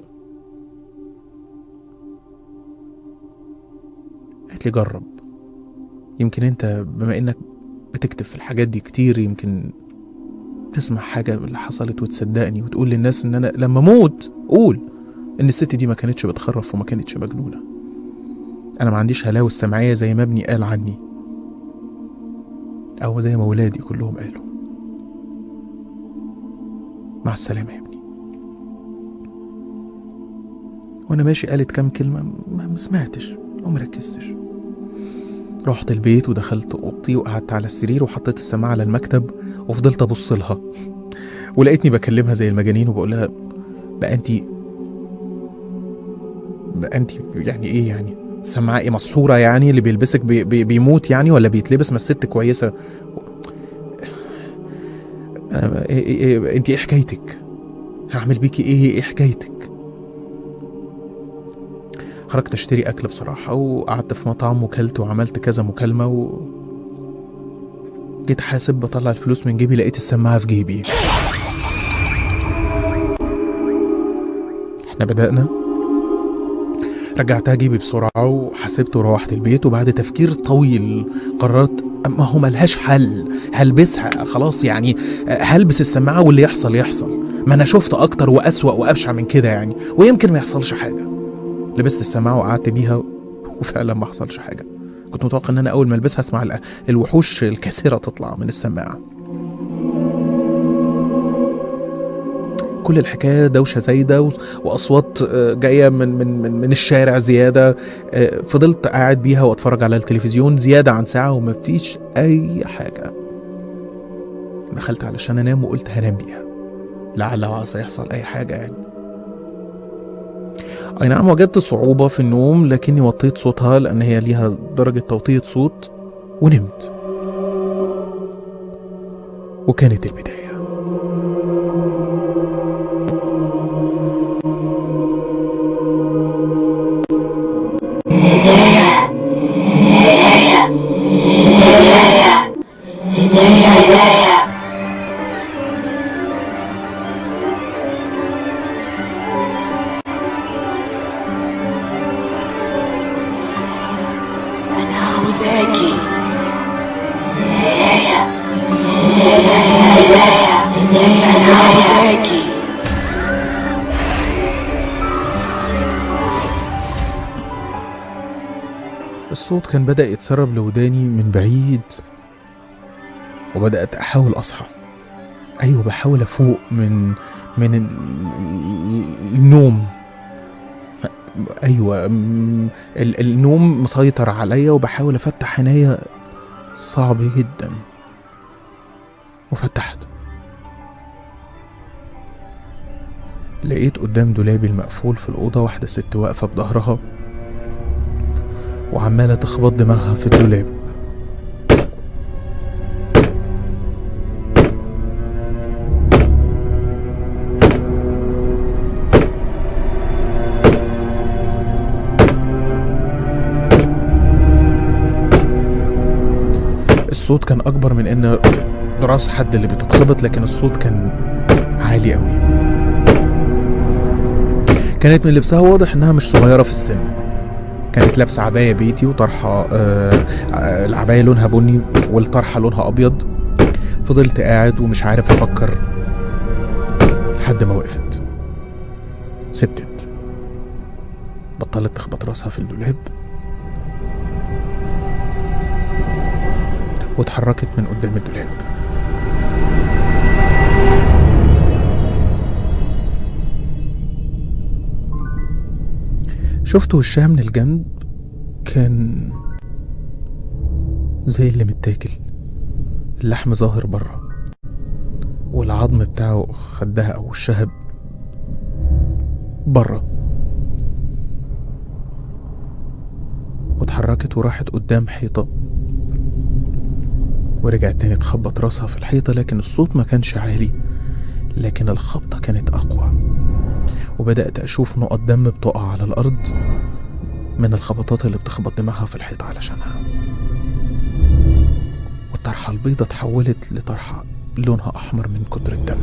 قالت لي جرب يمكن انت بما انك بتكتب في الحاجات دي كتير يمكن تسمع حاجة اللي حصلت وتصدقني وتقول للناس ان انا لما اموت قول ان الست دي ما كانتش بتخرف وما كانتش مجنونة انا ما عنديش هلاوس سمعية زي ما ابني قال عني او زي ما ولادي كلهم قالوا مع السلامة يا ابني وانا ماشي قالت كام كلمة ما ما سمعتش او مركزتش رحت البيت ودخلت اوضتي وقعدت على السرير وحطيت السماعه على المكتب وفضلت ابص لها ولقيتني بكلمها زي المجانين وبقول لها بقى انت بقى انت يعني ايه يعني السماعه ايه مسحوره يعني اللي بيلبسك بي بي بيموت يعني ولا بيتلبس ما الست كويسه أنا إيه إيه إيه انت ايه حكايتك هعمل بيكي ايه ايه حكايتك خرجت اشتري اكل بصراحه وقعدت في مطعم وكلت وعملت كذا مكالمه و جيت حاسب بطلع الفلوس من جيبي لقيت السماعه في جيبي احنا بدأنا رجعتها جيبي بسرعة وحسبت وروحت البيت وبعد تفكير طويل قررت ما هو ملهاش حل هلبسها خلاص يعني هلبس السماعة واللي يحصل يحصل ما انا شفت اكتر واسوأ وابشع من كده يعني ويمكن ما يحصلش حاجة لبست السماعة وقعدت بيها وفعلا ما حصلش حاجة كنت متوقع ان انا اول ما البسها اسمع ال- الوحوش الكاسرة تطلع من السماعة كل الحكاية دوشة زايدة و- وأصوات آه، جاية من من من, من الشارع زيادة آه، فضلت قاعد بيها وأتفرج على التلفزيون زيادة عن ساعة ومفيش أي حاجة دخلت علشان أنام وقلت هنام بيها لعل وعسى يحصل أي حاجة يعني أي نعم وجدت صعوبة في النوم لكني وطيت صوتها لأن هي ليها درجة توطية صوت ونمت وكانت البداية أنا عاوزاكي أنا عاوزاكي الصوت كان بدأ يتسرب لوداني من بعيد وبدأت أحاول أصحى أيوة بحاول أفوق من من ال- النوم أيوة م- ال- النوم مسيطر عليا وبحاول أفتح عينيا صعب جدا وفتحت لقيت قدام دولابي المقفول في الأوضة واحدة ست واقفة بظهرها وعمالة تخبط دماغها في الدولاب الصوت كان أكبر من إن راس حد اللي بتتخبط لكن الصوت كان عالي قوي كانت من لبسها واضح إنها مش صغيرة في السن كانت لابسه عبايه بيتي وطرحه آه آه، العبايه لونها بني والطرحه لونها ابيض فضلت قاعد ومش عارف افكر لحد ما وقفت سبتت بطلت تخبط راسها في الدولاب واتحركت من قدام الدولاب شفت وشها من الجنب كان زي اللي متاكل اللحم ظاهر بره والعظم بتاعه خدها او وشها بره واتحركت وراحت قدام حيطة ورجعت تاني تخبط راسها في الحيطة لكن الصوت ما كانش عالي لكن الخبطة كانت أقوى وبدأت أشوف نقط دم بتقع على الأرض من الخبطات اللي بتخبط دماغها في الحيطة علشانها الطرحة البيضة اتحولت لطرحة لونها أحمر من كتر الدم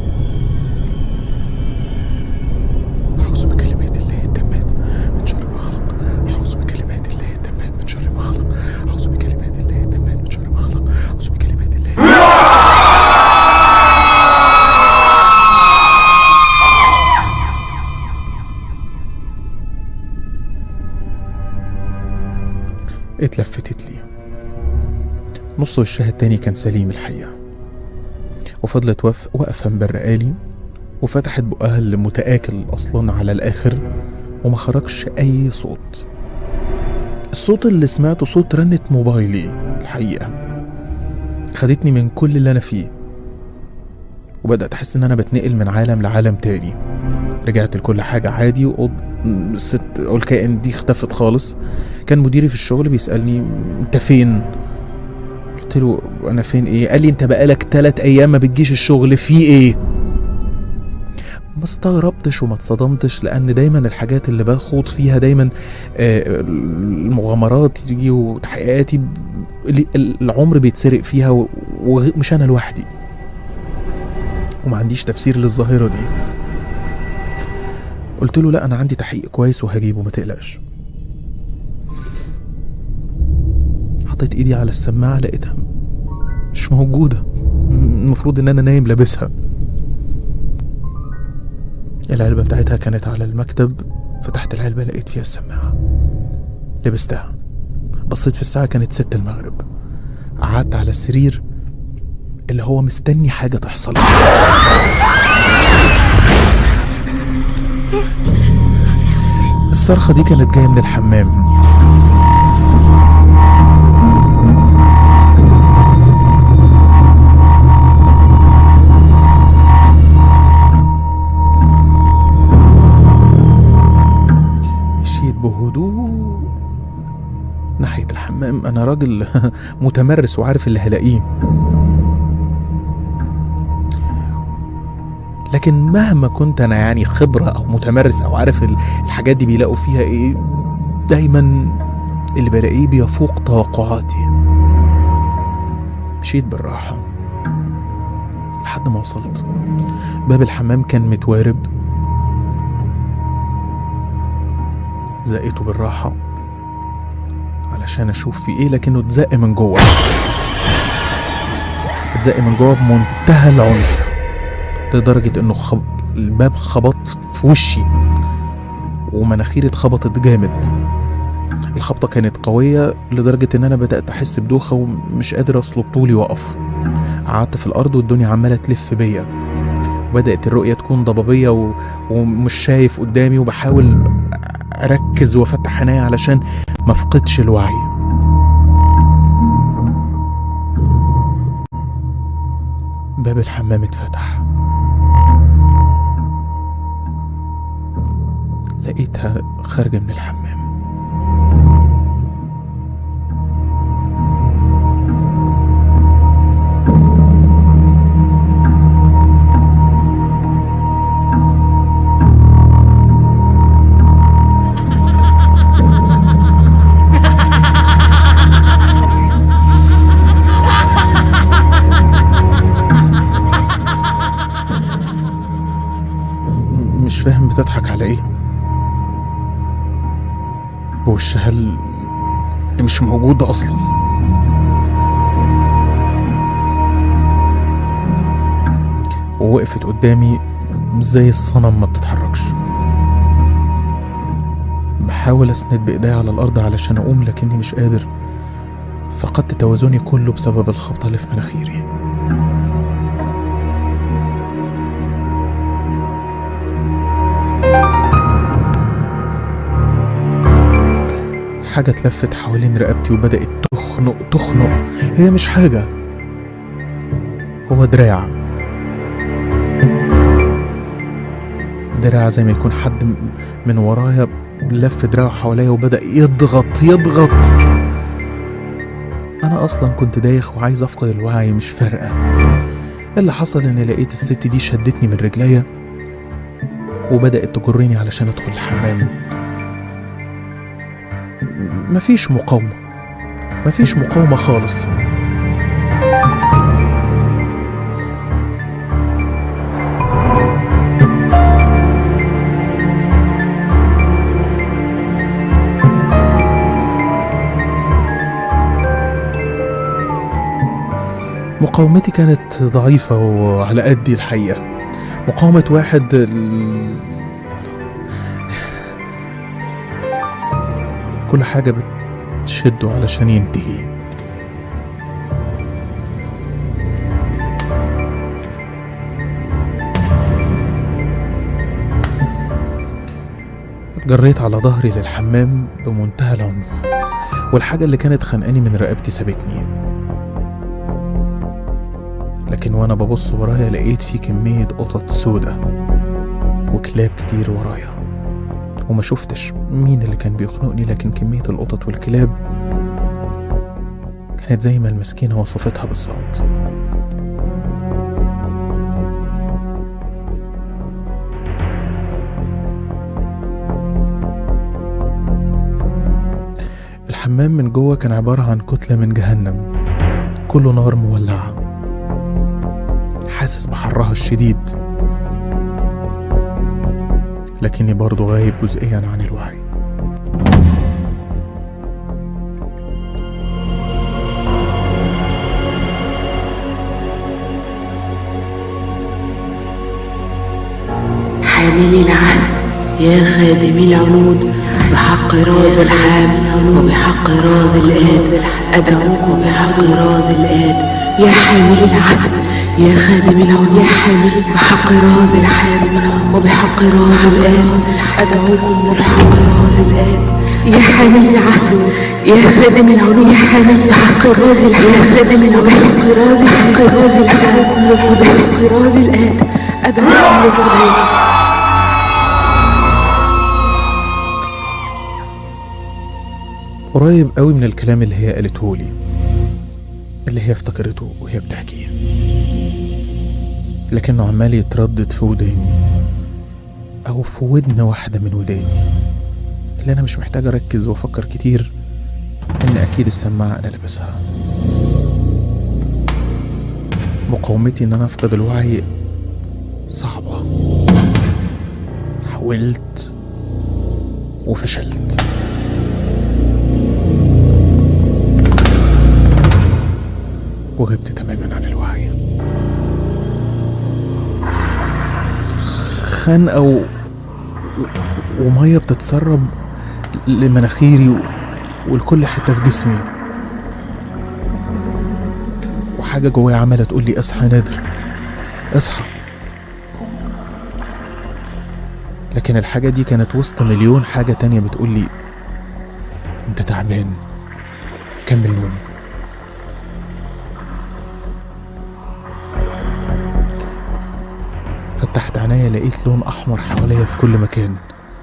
أعوذ بكلمات الله التامات من شر ما خلق أعوذ بكلمات الله التامات من شر ما خلق أعوذ بكلمات الله التامات من شر ما خلق أعوذ بكلمات الله اتلفتت لي نص وشها التاني كان سليم الحقيقة وفضلت وف... واقفة مبرقالي وفتحت بقها اللي متآكل أصلا على الآخر وما خرجش أي صوت الصوت اللي سمعته صوت رنة موبايلي الحقيقة خدتني من كل اللي أنا فيه وبدأت أحس إن أنا بتنقل من عالم لعالم تاني رجعت لكل حاجة عادي وقض... الست أو الكائن دي اختفت خالص كان مديري في الشغل بيسألني أنت فين؟ قلت له أنا فين إيه؟ قال لي أنت بقالك تلات أيام ما بتجيش الشغل في إيه؟ ما استغربتش وما اتصدمتش لان دايما الحاجات اللي بخوض فيها دايما آه، المغامرات دي وتحقيقاتي ب- العمر بيتسرق فيها و- ومش انا لوحدي وما عنديش تفسير للظاهره دي قلت له لا انا عندي تحقيق كويس وهجيبه ما تقلقش حطيت ايدي على السماعه لقيتها مش موجوده المفروض ان انا نايم لابسها العلبة بتاعتها كانت على المكتب فتحت العلبة لقيت فيها السماعة لبستها بصيت في الساعة كانت ستة المغرب قعدت على السرير اللي هو مستني حاجة تحصل الصرخة دي كانت جاية من الحمام مشيت بهدوء ناحية الحمام أنا راجل متمرس وعارف اللي هلاقيه لكن مهما كنت أنا يعني خبرة أو متمرس أو عارف ال- الحاجات دي بيلاقوا فيها إيه دايما اللي بلاقيه بيفوق توقعاتي مشيت بالراحة لحد ما وصلت باب الحمام كان متوارب زقيته بالراحة علشان أشوف في إيه لكنه اتزق من جوه اتزق من جوه بمنتهى العنف لدرجة إنه خب... الباب خبط في وشي ومناخيري اتخبطت جامد الخبطة كانت قوية لدرجة إن أنا بدأت أحس بدوخة ومش قادر أصلب طولي وأقف قعدت في الأرض والدنيا عمالة تلف بيا بدأت الرؤية تكون ضبابية و... ومش شايف قدامي وبحاول اركز وافتح عينيا علشان ما افقدش الوعي باب الحمام اتفتح لقيتها خارجة من الحمام م- مش فاهم بتضحك على ايه وشها ال- اللي مش موجودة أصلا ووقفت قدامي زي الصنم ما بتتحركش بحاول أسند بإيديا على الأرض علشان أقوم لكني مش قادر فقدت توازني كله بسبب الخبطة اللي في مناخيري حاجة اتلفت حوالين رقبتي وبدأت تخنق تخنق هي مش حاجة هو دراع دراع زي ما يكون حد م- من ورايا لف دراعه حواليا وبدأ يضغط يضغط أنا أصلا كنت دايخ وعايز أفقد الوعي مش فارقة اللي حصل إني لقيت الست دي شدتني من رجليا وبدأت تجرني علشان أدخل الحمام مفيش مقاومة مفيش مقاومة خالص مقاومتي كانت ضعيفة وعلى قدي الحقيقة مقاومة واحد ال- كل حاجة بتشده علشان ينتهي جريت على ظهري للحمام بمنتهى العنف والحاجة اللي كانت خانقاني من رقبتي سابتني لكن وانا ببص ورايا لقيت في كمية قطط سودة وكلاب كتير ورايا وما شفتش مين اللي كان بيخنقني لكن كمية القطط والكلاب كانت زي ما المسكينة وصفتها بالظبط الحمام من جوه كان عبارة عن كتلة من جهنم كله نار مولعة حاسس بحرها الشديد لكني برضو غايب جزئيا عن الوعي حاملي العهد يا خادمي العنود بحق راز الحام وبحق راز الآت أدعوكم بحق راز الآت يا حاملي العهد يا خادم العنود يا حاملي بحق راز الحام وبحق راز الآت أدعوكم بحق راز الآت يا حامل العهد يا خادم العلوم يا حامل بحق راز الحام يا خادم العلوم بحق راز بحق راز الحام وبحق راز الآت أدعوكم بحق قريب قوي من الكلام اللي هي قالته لي اللي هي افتكرته وهي بتحكيه لكنه عمال يتردد في وداني او في ودن واحدة من وداني اللي انا مش محتاج اركز وافكر كتير ان اكيد السماعة انا لابسها مقاومتي ان انا افقد الوعي صعبة حاولت وفشلت وغبت تماما عن الوعي خنقة و... ومية بتتسرب لمناخيري و... ولكل حتة في جسمي وحاجة جوايا عمالة تقول لي اصحى يا نادر اصحى لكن الحاجة دي كانت وسط مليون حاجة تانية بتقول لي انت تعبان كمل نوم فتحت عينيا لقيت لون احمر حواليا في كل مكان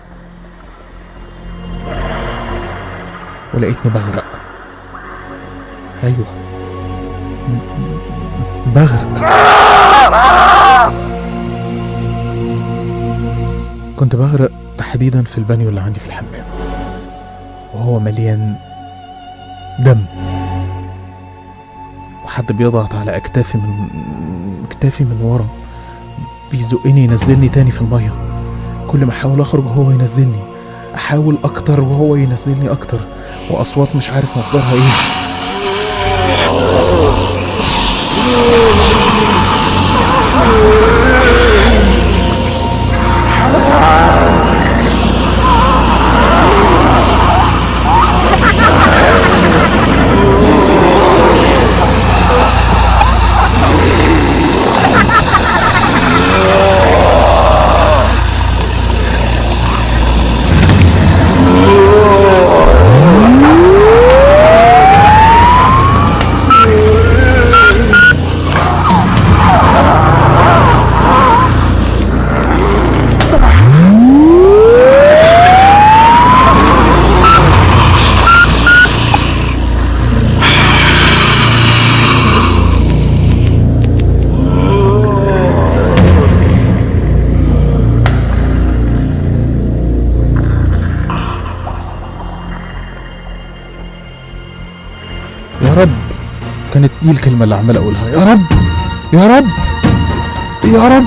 ولقيتني بغرق ايوه م- بغرق كنت بغرق تحديدا في البانيو اللي عندي في الحمام وهو مليان دم وحد بيضغط على اكتافي من اكتافي من ورا بيزقني ينزلني تاني في المية كل ما احاول اخرج هو ينزلني احاول اكتر وهو ينزلني اكتر واصوات مش عارف مصدرها ايه يا رب كانت دي الكلمة اللي عمال أقولها يا رب يا رب يا رب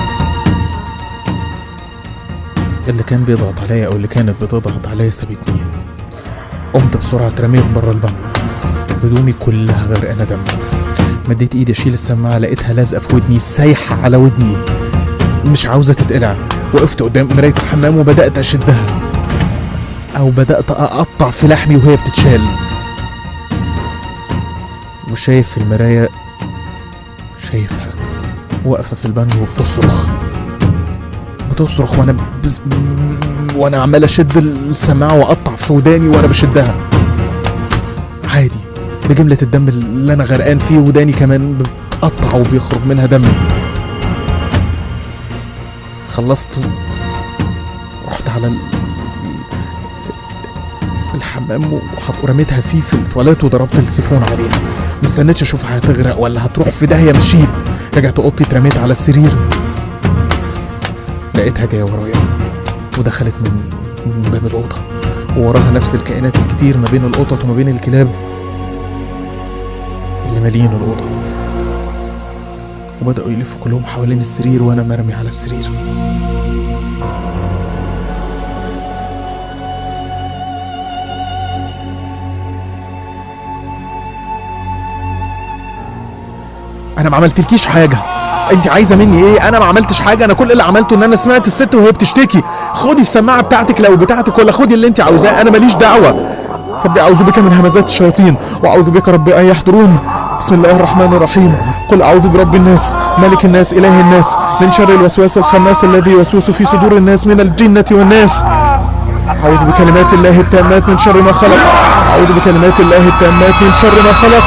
اللي كان بيضغط عليا أو اللي كانت بتضغط عليا سابتني قمت بسرعة اترميت بره البنك هدومي كلها غرقانة دم مديت ايدي اشيل السماعه لقيتها لازقه في ودني سايحه على ودني مش عاوزه تتقلع وقفت قدام مرايه الحمام وبدات اشدها او بدات اقطع في لحمي وهي بتتشال وشايف في المرايه شايفها واقفه في البانيو وبتصرخ بتصرخ وانا بز... وانا عمال اشد السماعه واقطع في وداني وانا بشدها عادي بجملة الدم اللي انا غرقان فيه وداني كمان بتقطع وبيخرج منها دم خلصت رحت على ال... الحمام وحط ورميتها فيه في التواليت وضربت السيفون عليها ما استنيتش اشوفها هتغرق ولا هتروح في داهيه مشيت رجعت اوضتي اترميت على السرير لقيتها جايه ورايا ودخلت من من باب الاوضه ووراها نفس الكائنات الكتير ما بين القطط وما بين الكلاب اللي مالين الاوضه وبداوا يلفوا كلهم حوالين السرير وانا مرمي على السرير انا ما عملتلكيش حاجه انت عايزه مني ايه انا ما عملتش حاجه انا كل اللي عملته ان انا سمعت الست وهي بتشتكي خدي السماعه بتاعتك لو بتاعتك ولا خدي اللي انت عاوزاه انا ماليش دعوه ربي اعوذ بك من همزات الشياطين واعوذ بك ربي ان يحضرون بسم الله الرحمن الرحيم قل اعوذ برب الناس ملك الناس اله الناس من شر الوسواس الخناس الذي يوسوس في صدور الناس من الجنه والناس أعوذ بكلمات الله التامات من شر ما خلق أعوذ بكلمات الله التامات من شر ما خلق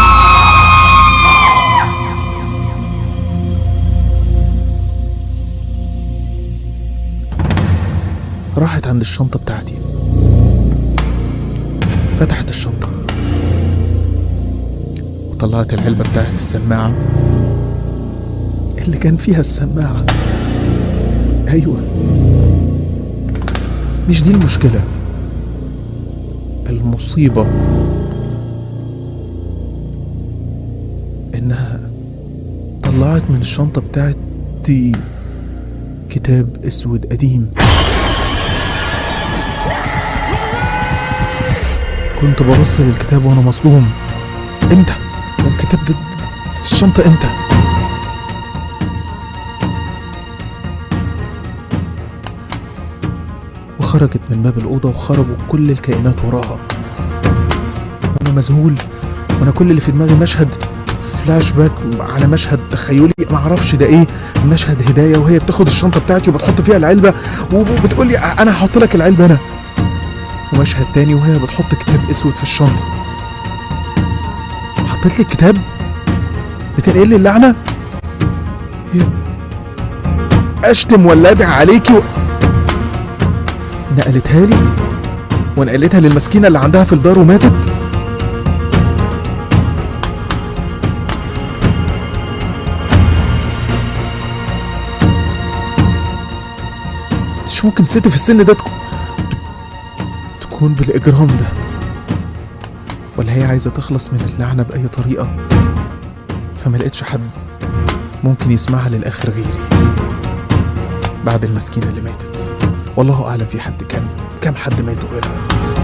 راحت عند الشنطة بتاعتي فتحت الشنطة وطلعت العلبة بتاعت السماعة اللي كان فيها السماعة أيوة مش دي المشكلة المصيبة إنها طلعت من الشنطة بتاعتي كتاب أسود قديم كنت ببص للكتاب وأنا مصدوم إمتى؟ الكتاب ده ده- الشنطة إمتى؟ وخرجت من باب الأوضة وخرجوا كل الكائنات وراها وأنا مذهول وأنا كل اللي في دماغي مشهد فلاش باك على مشهد تخيلي ما اعرفش ده ايه مشهد هدايه وهي بتاخد الشنطه بتاعتي وبتحط فيها العلبه وبتقول لي انا هحط لك العلبه انا ومشهد تاني وهي بتحط كتاب اسود في الشنطه حطيت لي الكتاب بتنقل لي اللعنه هي اشتم ولا ادعي عليكي و... نقلتها لي ونقلتها للمسكينه اللي عندها في الدار وماتت مش ممكن ست في السن ده تكون تكون بالاجرام ده ولا هي عايزه تخلص من اللعنه باي طريقه فما لقيتش حد ممكن يسمعها للاخر غيري بعد المسكينه اللي ماتت والله اعلم في حد كام كام حد ماتوا غيرها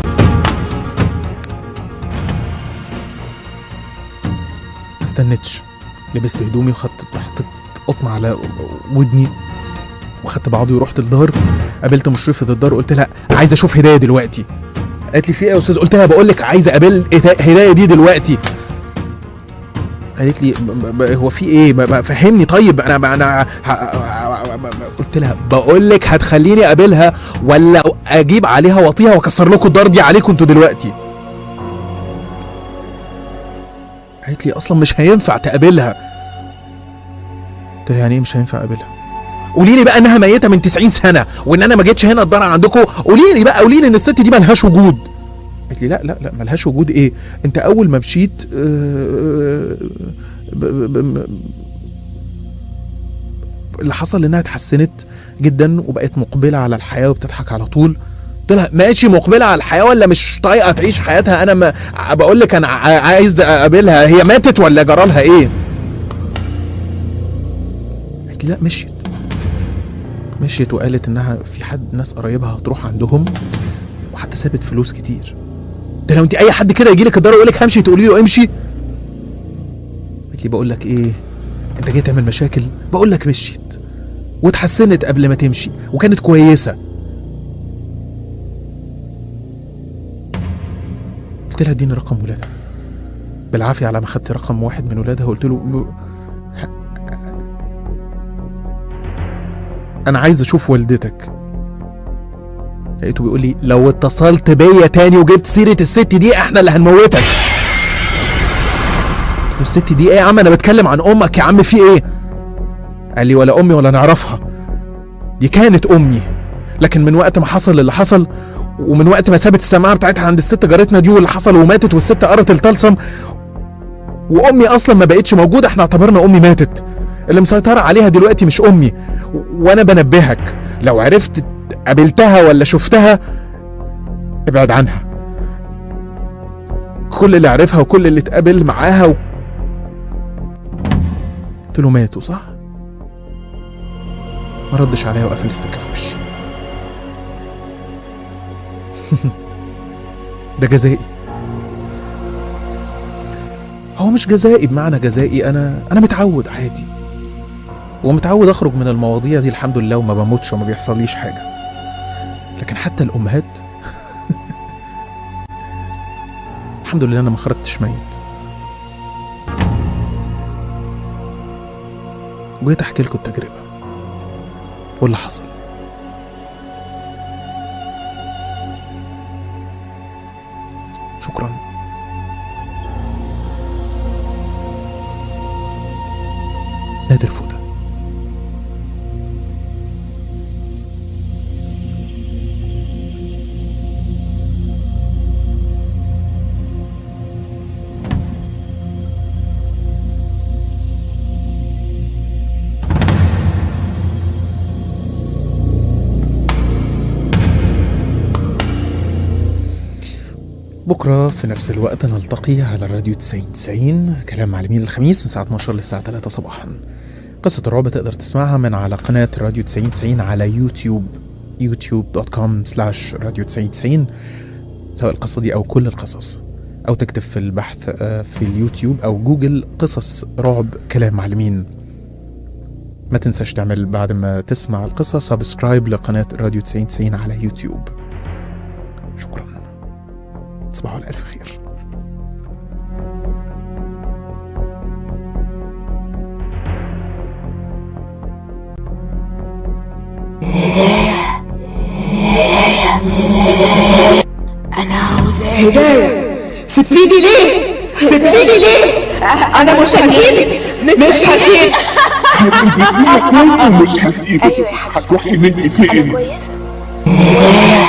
ما استنتش لبست هدومي وخدت حطيت قطن على ودني وخدت بعضي ورحت الدار قابلت مشرفة الدار قلت لها عايز اشوف هداية دلوقتي قالت لي في ايه يا استاذ قلت لها بقول لك عايز اقابل هدا- هداية دي دلوقتي قالت لي ب- ب- هو في ايه ب- ب- فهمني طيب انا انا ه- ه- قلت لها بقول لك هتخليني اقابلها ولا اجيب عليها واطيها واكسر لكم الدار دي عليكم انتوا دلوقتي قالت لي اصلا مش هينفع تقابلها قلت لها يعني ايه مش هينفع اقابلها قولي لي بقى انها ميته من 90 سنه وان انا ما جيتش هنا اتبرع عندكم قولي لي بقى قولي لي ان الست دي ملهاش وجود قالت لي لا لا لا ملهاش وجود ايه انت اول ما مشيت آه، ب- ب- ب- اللي حصل انها اتحسنت جدا وبقت مقبله على الحياه وبتضحك على طول قلت لها ماشي مقبله على الحياه ولا مش طايقه تعيش حياتها انا ما بقول لك انا ع- عايز اقابلها هي ماتت ولا جرالها ايه قالت لي لا مشيت مشيت وقالت انها في حد ناس قرايبها هتروح عندهم وحتى سابت فلوس كتير ده لو انت اي حد كده يجي لك الدار ويقول لك همشي تقولي له امشي قالت قالت لي بقول لك ايه انت جاي تعمل مشاكل بقول لك مشيت واتحسنت قبل ما تمشي وكانت كويسه قلت لها اديني رقم ولادها بالعافيه على ما خدت رقم واحد من ولادها قلت له م- ه- انا عايز اشوف والدتك لقيته بيقول لي لو اتصلت بيا تاني وجبت سيره الست دي احنا اللي هنموتك والست دي ايه يا عم انا بتكلم عن امك يا عم في ايه قال لي ولا امي ولا نعرفها دي كانت امي لكن من وقت ما حصل اللي حصل ومن وقت ما سابت السماعه بتاعتها عند الست جارتنا دي واللي حصل وماتت والست قرت الطلسم وامي اصلا ما بقتش موجوده احنا اعتبرنا امي ماتت اللي مسيطره عليها دلوقتي مش امي و- وانا بنبهك لو عرفت قابلتها ولا شفتها ابعد عنها كل اللي عرفها وكل اللي اتقابل معاها و... قلت له ماتوا صح؟ ما ردش عليا وقفل السكه في وشي ده جزائي هو مش جزائي بمعنى جزائي انا انا متعود عادي ومتعود اخرج من المواضيع دي الحمد لله وما بموتش وما بيحصليش حاجه لكن حتى الامهات الحمد لله انا ما خرجتش ميت وجيت احكي لكم التجربه واللي حصل شكرا نادر فوده بكرة في نفس الوقت نلتقي على الراديو 90 90 كلام معلمين الخميس من الساعة 12 للساعة 3 صباحا قصة الرعب تقدر تسمعها من على قناة راديو 90 90 على يوتيوب youtube.com سلاش راديو 90 90 سواء القصة دي أو كل القصص أو تكتب في البحث آه، في اليوتيوب أو جوجل قصص رعب كلام معلمين ما تنساش تعمل بعد ما تسمع القصة سبسكرايب لقناة راديو 90 90 على يوتيوب شكرا تصبحوا على ألف خير أنا عاوزة هداية سبتيني ليه؟ سبتيني ليه؟ أنا مش هسيبك مش هسيبك هتلبسيها كله ومش هسيبك هتروحي مني فين كويس